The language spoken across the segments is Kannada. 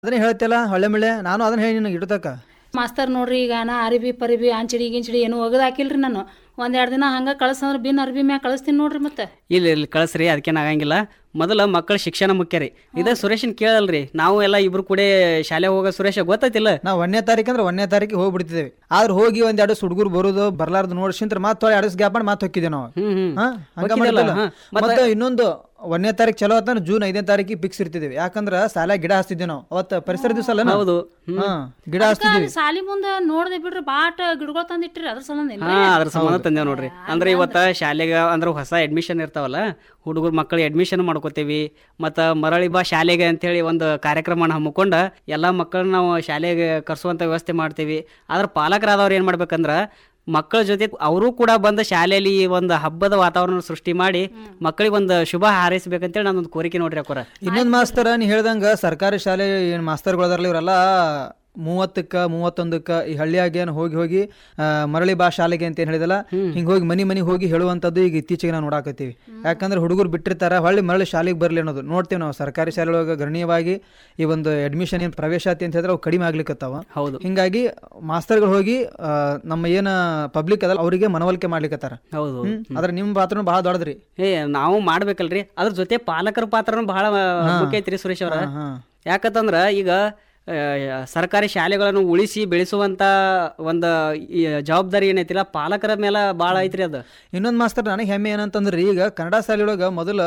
ಅದನ್ನೇ ಹೇಳ್ತಿಲ್ಲ ಹೊಳ್ಳೆ ಮಿಳ್ಳೆ ನಾನು ಅದನ್ನ ಹೇಳಿ ನಿನಗೆ ಇಡತಕ್ಕ ಮಾಸ್ತರ್ ನೋಡ್ರಿ ಈಗ ನಾ ಅರಿಬಿ ಪರಿಬಿ ಅಂಚಡಿ ಗಿಂಚಡಿ ಏನು ಒಗದ್ ಹಾಕಿಲ್ರಿ ನಾನು ಒಂದೆರಡು ದಿನ ಹಂಗ ಕಳ್ಸಂದ್ರ ಬಿನ್ ಅರ್ಬಿ ಮ್ಯಾಗ ಕಳಿಸ್ತೀನಿ ನೋಡ್ರಿ ಮತ್ತೆ ಇಲ್ಲ ಇಲ್ಲಿ ಕಳಿಸ್ರಿ ಅದಕ್ಕೇನು ಆಗಂಗಿಲ್ಲ ಮೊದಲ ಮಕ್ಕಳ ಶಿಕ್ಷಣ ಮುಖ್ಯ ರೀ ಇದ ಸುರೇಶನ್ ಕೇಳಲ್ರಿ ನಾವು ಎಲ್ಲ ಇಬ್ರು ಕೂಡ ಶಾಲೆ ಹೋಗೋ ಸುರೇಶ ಗೊತ್ತೈತಿಲ್ಲ ನಾವು ಒಂದನೇ ತಾರೀಕು ಅಂದ್ರೆ ಒಂದನೇ ತಾರೀಕಿಗೆ ಹೋಗ್ಬಿಡ್ತಿದ್ದೇವೆ ಆದ್ರೆ ಹೋಗಿ ಒಂದ್ ಎರಡು ಹುಡುಗರು ಬರೋದು ಬರ್ಲಾರ್ದು ನೋಡ್ಸಿಂತ್ರ ಮತ್ತೆ ಎರಡು ಗ್ಯಾಪ್ ಮಾಡಿ ಮತ್ತೆ ಹೋಗಿದ್ದೆ ನಾವು ಹ್ಮ್ ಹ್ಮ್ ಹಾ ಹಂಗ ಹೋಗಿದ್ದಲ್ಲ, ಮಾಡಿದ್ದಲ್ಲ. ಹಾ. ಮತ್ತೆ ಇನ್ನೊಂದು ಒಂದನೇ ತಾರೀಕು ಚಲೋ ಆತ ಜೂನ್ ಐದನೇ ತಾರೀಕಿಗೆ ಫಿಕ್ಸ್ ಇರ್ತಿದ್ವಿ ಯಾಕಂದ್ರ ಸಾಲ ಗಿಡ ಹಚ್ತಿದ್ವಿ ನಾವು ಅವತ್ತ ಪರಿಸರ ದಿವಸ ಅಲ್ಲ ಹೌದು ಹಾ ಗಿಡ ಹಚ್ತಿದ್ವಿ ಸಾಲಿ ಮುಂದ ನೋಡ್ದೆ ಬಿಡ್ರಿ ಬಾಟ ಗಿಡಗಳು ತಂದಿಟ್ರಿ ಅದ್ರ ಸಂಬಂಧ ಹಾ ಅದ್ರ ಸಂಬಂಧ ತಂದೇವ್ ನೋಡ್ರಿ ಅಂದ್ರೆ ಇವತ್ತ ಶಾಲೆಗೆ ಅಂದ್ರೆ ಹೊಸ ಅಡ್ಮಿಷನ್ ಇರ್ತಾವಲ್ಲ ಹುಡುಗರು ಮಕ್ಕಳಿಗೆ ಅಡ್ಮಿಷನ್ ಮಾಡ್ಕೋತೀವಿ ಮತ್ತ ಮರಳಿ ಬಾ ಶಾಲೆಗೆ ಅಂತೇಳಿ ಒಂದು ಕಾರ್ಯಕ್ರಮನ ಹಮ್ಮಿಕೊಂಡ ಎಲ್ಲಾ ಮಕ್ಕಳನ್ನ ನಾವು ಶಾಲೆಗೆ ಕರ್ಸುವಂತ ವ್ಯವಸ್ಥೆ ಮಾಡ್ತೀವಿ ಆದ್ರೆ ಪಾಲಕರಾದವ್ರು ಏನ್ ಮಾಡ್ಬೇಕಂದ್ರ ಮಕ್ಕಳ ಜೊತೆ ಅವರು ಕೂಡ ಬಂದ ಶಾಲೆಯಲ್ಲಿ ಈ ಒಂದು ಹಬ್ಬದ ವಾತಾವರಣ ಸೃಷ್ಟಿ ಮಾಡಿ ಮಕ್ಕಳಿಗೆ ಒಂದು ಶುಭ ಹಾರೈಸ್ಬೇಕಂತೇಳಿ ನನ್ನೊಂದು ಕೋರಿಕೆ ನೋಡ್ರಿ ಅಕ್ಕೋರ ಇನ್ನೊಂದ್ ಮಾಸ್ತರ ನೀ ಹೇಳ್ದಂಗ ಸರ್ಕಾರಿ ಶಾಲೆ ಏನ್ ಮಾಸ್ತರ್ಗಳು ಅದಾರಲ್ಲ ಇವರೆಲ್ಲ ಮೂವತ್ತಕ್ಕ ಮೂವತ್ತೊಂದಕ್ಕ ಈ ಹಳ್ಳಿಯಾಗ ಏನು ಹೋಗಿ ಹೋಗಿ ಆ, ಮರಳಿ ಬಾ ಶಾಲೆಗೆ ಅಂತ ಏನ್ ಹೇಳಿದಲ್ಲ ಹಿಂಗ್ ಹೋಗಿ ಮನಿ ಮನಿ ಹೋಗಿ ಹೇಳುವಂತದ್ದು ಈಗ ಇತ್ತೀಚೆಗೆ ನಾವು ನೋಡಾಕತ್ತೀವಿ ಯಾಕಂದ್ರೆ ಹುಡುಗರು ಬಿಟ್ಟಿರ್ತಾರ ಹೊಳ್ಳಿ ಮರಳಿ ಶಾಲೆಗೆ ಬರ್ಲಿ ಅನ್ನೋದು ನೋಡ್ತೀವಿ ನಾವು ಸರ್ಕಾರಿ ಶಾಲೆಯೊಳಗ ಗಣನೀಯವಾಗಿ ಈ ಒಂದು ಅಡ್ಮಿಷನ್ ಏನ್ ಪ್ರವೇಶಾತಿ ಅಂತ ಹೇಳಿದ್ರೆ ಅವು ಕಡಿಮೆ ಆಗ್ಲಿಕ್ಕತ್ತಾವ ಹೌದು ಹಿಂಗಾಗಿ ಮಾಸ್ತರ್ಗಳು ಹೋಗಿ ಆ, ನಮ್ಮ ಏನ ಪಬ್ಲಿಕ್ ಅದಲ್ಲ ಅವರಿಗೆ ಮನವೊಲಿಕೆ ಮಾಡ್ಲಿಕ್ಕತ್ತಾರ ಹೌದು ಹ್ಮ್ ಅದ್ರ ನಿಮ್ ಪಾತ್ರನು ಬಹಳ ದೊಡ್ಡದ್ರಿ ಏ ನಾವು ಮಾಡ್ಬೇಕಲ್ರಿ ಅದ್ರ ಜೊತೆ ಪಾಲಕರ ಪಾತ್ರನೂ ಬಹಳ ಮುಖ್ಯ ಐತ್ರಿ ಸುರೇಶ್ ಅವರ ಹಾ ಯಾಕಂತಂದ್ರ ಈಗ ಆ, ಸರ್ಕಾರಿ ಶಾಲೆಗಳನ್ನು ಉಳಿಸಿ ಬೆಳೆಸುವಂತ ಒಂದು ಈ ಜವಾಬ್ದಾರಿ ಏನೈತಿಲ್ಲ ಪಾಲಕರ ಮೇಲೆ ಭಾಳ ಐತ್ರಿ ಅದು ಇನ್ನೊಂದು ಮಾಸ್ತರ್ ನನಗೆ ಹೆಮ್ಮೆ ಏನಂತಂದ್ರೆ ಈಗ ಕನ್ನಡ ಶಾಲೆಯೊಳಗೆ ಮೊದಲ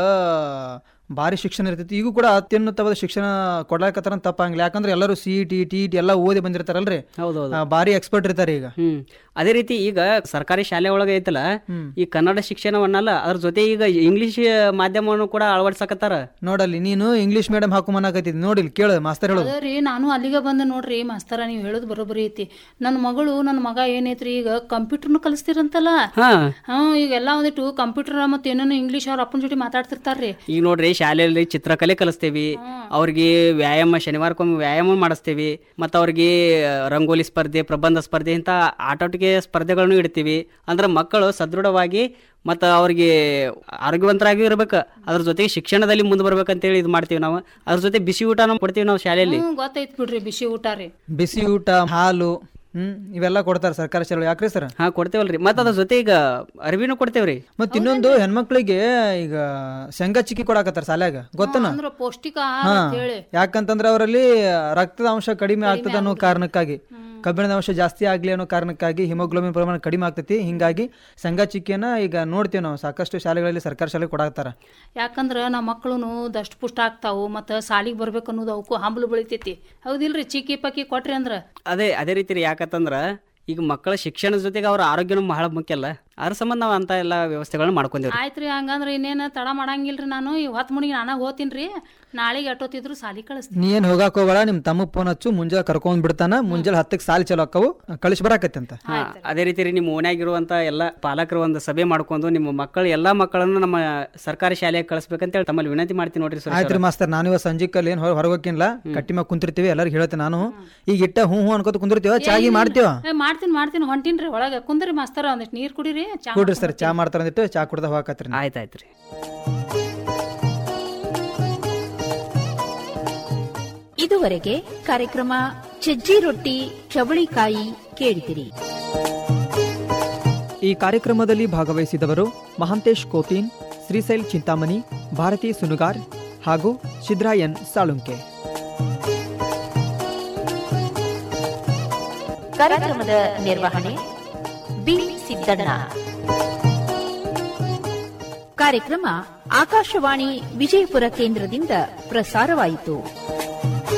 ಭಾರಿ ಶಿಕ್ಷಣ ಇರ್ತೈತಿ ಈಗೂ ಕೂಡ ಅತ್ಯುನ್ನತವಾದ ಶಿಕ್ಷಣ ಕೊಡ್ಲಾಕತ್ತಾರ ತಪ್ಪಂಗಿಲ್ಲ ಯಾಕಂದ್ರೆ ಎಲ್ಲರೂ ಸಿ ಟಿ ಟಿ ಟಿ ಎಲ್ಲ ಓದಿ ಬಂದಿರ್ತಾರಲ್ರಿ ಹೌದೌದು ಆ, ಭಾರಿ ಎಕ್ಸ್ಪರ್ಟ್ ಇರ್ತಾರೆ ಈಗ ಹ್ಮ್ ಅದೇ ರೀತಿ ಈಗ ಸರ್ಕಾರಿ ಶಾಲೆ ಒಳಗೆ ಐತಲ್ಲ ಈ ಕನ್ನಡ ಶಿಕ್ಷಣವನ್ನಲ್ಲ ಅದ್ರ ಜೊತೆ ಈಗ ಇಂಗ್ಲಿಷ್ ಮಾಧ್ಯಮವನ್ನು ಕೂಡ ಅಳವಡಿಸಕತ್ತಾರ ನೋಡಲ್ಲಿ ನೀನು ಇಂಗ್ಲಿಷ್ ಮೀಡಿಯಂ ಹಾಕೊಂಬನ್ನಾಕತ್ತಿದ್ ನೋಡಿಲ್ ಕೇಳು ಮಾಸ್ತರ್ ಹೇಳೋದು ಅದೇ ನಾನು ಅಲ್ಲಿಗೆ ಬಂದೆ ನೋಡ್ರಿ ಮಾಸ್ತರ ನೀವು ಹೇಳೋದು ಬರೋಬ್ಬರಿ ಐತಿ ನನ್ನ ಮಗಳು ನನ್ನ ಮಗ ಏನೈತ್ರಿ ಈಗ ಕಂಪ್ಯೂಟರ್ನು ಕಲಿಸ್ತಿರಂತಲ್ಲ ಹಾ ಹಾ ಈಗ ಎಲ್ಲ ಒಂದಿಟ್ಟು ಕಂಪ್ಯೂಟರ್ ಮತ್ತೆ ಏನೇನೋ ಇಂಗ್ಲೀಷ್ ಅವ್ರ ಅಪ್ಪನ ಜೊತೆ ಮಾತಾಡ್ತಿರ್ತಾರ್ರಿ ಈಗ ನೋಡ್ರಿ ಶಾಲೆಯಲ್ಲಿ ಚಿತ್ರಕಲೆ ಕಲಿಸ್ತೇವಿ ಅವ್ರಿಗೆ ವ್ಯಾಯಾಮ ಶನಿವಾರಕ್ಕೊಮ್ಮೆ ವ್ಯಾಯಾಮ ಮಾಡಿಸ್ತೇವಿ ಮತ್ತು ಅವ್ರಿಗೆ ರಂಗೋಲಿ ಸ್ಪರ್ಧೆ ಪ್ರಬಂಧ ಸ್ಪರ್ಧೆ ಇಂಥ ಆಟೋಟಿಕೆ ಸ್ಪರ್ಧೆಗಳನ್ನು ಇಡ್ತೀವಿ ಅಂದ್ರೆ ಮಕ್ಕಳು ಸದೃಢವಾಗಿ ಮತ್ತು ಅವ್ರಿಗೆ ಆರೋಗ್ಯವಂತರಾಗಿ ಇರ್ಬೇಕು ಅದ್ರ ಜೊತೆಗೆ ಶಿಕ್ಷಣದಲ್ಲಿ ಮುಂದೆ ಬರ್ಬೇಕಂತೇಳಿ ಇದು ಮಾಡ್ತೀವಿ ನಾವು ಅದ್ರ ಜೊತೆ ಬಿಸಿ ಊಟನೂ ಕೊಡ್ತೀವಿ ನಾವು ಶಾಲೆಯಲ್ಲಿ ಹ್ಞೂ ಗೊತ್ತೈತ್ ಬಿಡ್ರಿ ಬಿಸಿ ಊಟ ರೀ ಬಿಸಿ ಊಟ ಹಾಲು ಹ್ಮ್ ಇವೆಲ್ಲ ಕೊಡ್ತಾರೆ ಸರ್ಕಾರಿ ಶಾಲೆ ಯಾಕ್ರಿ ಸರ್ ಹಾ ಕೊಡ್ತೇವಲ್ರಿ ಮತ್ತು ಅದ್ರ ಜೊತೆ ಈಗ ಅರಿವಿನೂ ಕೊಡ್ತೇವ್ರಿ ಮತ್ ಇನ್ನೊಂದು ಹೆಣ್ಮಕ್ಳಿಗೆ ಈಗ ಶೇಂಗಾ ಚಿಕ್ಕಿ ಕೊಡಾಕತ್ತಾರ ಶಾಲ್ಯಾಗ ಗೊತ್ತನ ಅಂದ್ರ ಪೌಷ್ಟಿಕ ಆಹಾರ ಹಾ ಅಂತ ಹೇಳಿ ಯಾಕಂತಂದ್ರೆ ಅವರಲ್ಲಿ ರಕ್ತದ ಅಂಶ ಕಡಿಮೆ ಆಗ್ತದ ಅನ್ನೋ ಕಾರಣಕ್ಕಾಗಿ ಕಬ್ಬಿಣದ ಅಂಶ ಜಾಸ್ತಿ ಆಗ್ಲಿ ಅನ್ನೋ ಕಾರಣಕ್ಕಾಗಿ ಹಿಮೋಗ್ಲೋಬಿನ್ ಪ್ರಮಾಣ ಕಡಿಮೆ ಆಗ್ತೈತಿ ಹಿಂಗಾಗಿ ಸಂಘ ಚಿಕ್ಕಿಯನ್ನ ಈಗ ನೋಡ್ತೀವಿ ನಾವು ಸಾಕಷ್ಟು ಶಾಲೆಗಳಲ್ಲಿ ಸರ್ಕಾರಿ ಶಾಲೆ ಕೊಡಾಕ್ತಾರ ಯಾಕಂದ್ರ ನಮ್ಮ ಮಕ್ಕಳು ದಷ್ಟ ಪುಷ್ಟ ಆಗ್ತಾವು ಮತ್ತು ಸಾಲಿಗೆ ಬರ್ಬೇಕು ಅನ್ನೋದು ಅವಕ್ಕೂ ಹಂಬಲು ಬೆಳಿತೈತಿ ಹೌದಿಲ್ರಿ ಚಿಕ್ಕಿ ಪಕ್ಕಿ ಕೊಟ್ರಿ ಅಂದ್ರ ಅದೇ ಅದೇ ರೀತಿ ರೀ ಯಾಕಂತಂದ್ರ ಈಗ ಮಕ್ಕಳ ಶಿಕ್ಷಣದ ಜೊತೆಗೆ ಅವ್ರ ಆರೋಗ್ಯನೂ ಬಹಳ ಮುಖ್ಯ ಅಲ್ಲ ಅದ್ರ ಸಂಬಂಧ ನಾವು ಅಂತ ಎಲ್ಲ ವ್ಯವಸ್ಥೆಗಳನ್ನ ಮಾಡ್ಕೊಂಡೇವ್ರಿ ಆಯ್ತ್ರಿ ಹಂಗಂದ್ರ ಇನ್ನೇನು ತಡ ಮಾಡಂಗಿಲ್ರಿ ನಾನು ಈ ಹೊತ್ತು ಮುಣಿಗೆ ನಾನಾಗ ಹೋಗ್ತೀನಿ ನಾಳೆಗೆ ಎಷ್ಟೊತ್ತಿದ್ರು ಸಾಲಿ ಕಳಿಸ್ತೀನಿ ನೀ ಏನ್ ಹೋಗಾಕ್ ಹೋಗಬೇಡ ನಿಮ್ ತಮ್ಮ ಫೋನ್ ಹಚ್ಚು ಮುಂಜಾನೆ ಕರ್ಕೊಂಡ್ ಬಿಡ್ತಾನ ಮುಂಜಾನೆ ಹತ್ತಕ್ಕೆ ಸಾಲಿ ಚಲೋ ಅಕ್ಕವು ಕಳಿಸಿ ಬರಾಕತ್ತೆ ಅಂತ ಹಾ, ಅದೇ ರೀತಿ ರೀ ನಿಮ್ಮ ಓಣ್ಯಾಗಿರುವಂತ ಎಲ್ಲ ಪಾಲಕರು ಒಂದು ಸಭೆ ಮಾಡ್ಕೊಂಡು ನಿಮ್ಮ ಮಕ್ಕಳು ಎಲ್ಲಾ ಮಕ್ಕಳನ್ನು ನಮ್ಮ ಸರ್ಕಾರಿ ಶಾಲೆಗೆ ಕಳಿಸ್ಬೇಕಂತ ಹೇಳಿ ತಮ್ಮಲ್ಲಿ ವಿನಂತಿ ಮಾಡ್ತೀನಿ ನೋಡ್ರಿ ಸುರೇಶ್ ಆಯ್ತ್ರಿ ಮಾಸ್ತರ್ ನಾನು ಇವಾಗ ಸಂಜಿಕಲ್ಲಿ ಏನ್ ಹೊರ ಹೊರಗೋಕಿನ್ಲ ಕಟ್ಟಿ ಮ್ಯಾಗ ಕುಂತಿರ್ತೀವಿ ಎಲ್ಲರಿಗೂ ಹೇಳ್ತೇನೆ ನಾನು ಈಗ ಇಟ್ಟ ಹೂ ಹೂ ಅನ್ಕೋತ ಕುಂದಿರ್ತೀವ ಚಾಗಿ ಮಾಡ್ತೀವ ಏ ಮಾಡ್ತೀನಿ ಮಾಡ್ತೀನಿ ಹೊಂಟೀನ್ರಿ ಒಳಗೆ ಕುಂದ್ರಿ ಮಾಸ್ತರ ಒಂದಿಷ್ಟು ನೀರು ಕುಡೀರಿ ಚಾ ಕೊಡ್ರಿ ಸರ್ ಚಾ ಮಾಡ್ತಾರ ಅಂದಿಟ್ಟು ಚಾ ಕುಡ್ದ ಹೋಗಾಕತ್ರಿ ಆಯ್ತಾಯ್ತ್ರಿ ಇದುವರೆಗೆ ಕಾರ್ಯಕ್ರಮ ಸಜ್ಜಿ ರೊಟ್ಟಿ ಚವಳಿಕಾಯಿ ಕೇಳಿದಿರಿ ಈ ಕಾರ್ಯಕ್ರಮದಲ್ಲಿ ಭಾಗವಹಿಸಿದವರು ಮಹಾಂತೇಶ್ ಕೋತೀನ್ ಶ್ರೀಶೈಲ್ ಚಿಂತಾಮಣಿ ಭಾರತಿ ಸುನುಗಾರ್ ಹಾಗೂ ಶಿದ್ರಾಯನ್ ಸಾಳುಂಕೆ ಕಾರ್ಯಕ್ರಮದ ನಿರ್ವಹಣೆ ಬಿ ಸಿದ್ದಣ್ಣ ಕಾರ್ಯಕ್ರಮ ಆಕಾಶವಾಣಿ ವಿಜಯಪುರ ಕೇಂದ್ರದಿಂದ ಪ್ರಸಾರವಾಯಿತು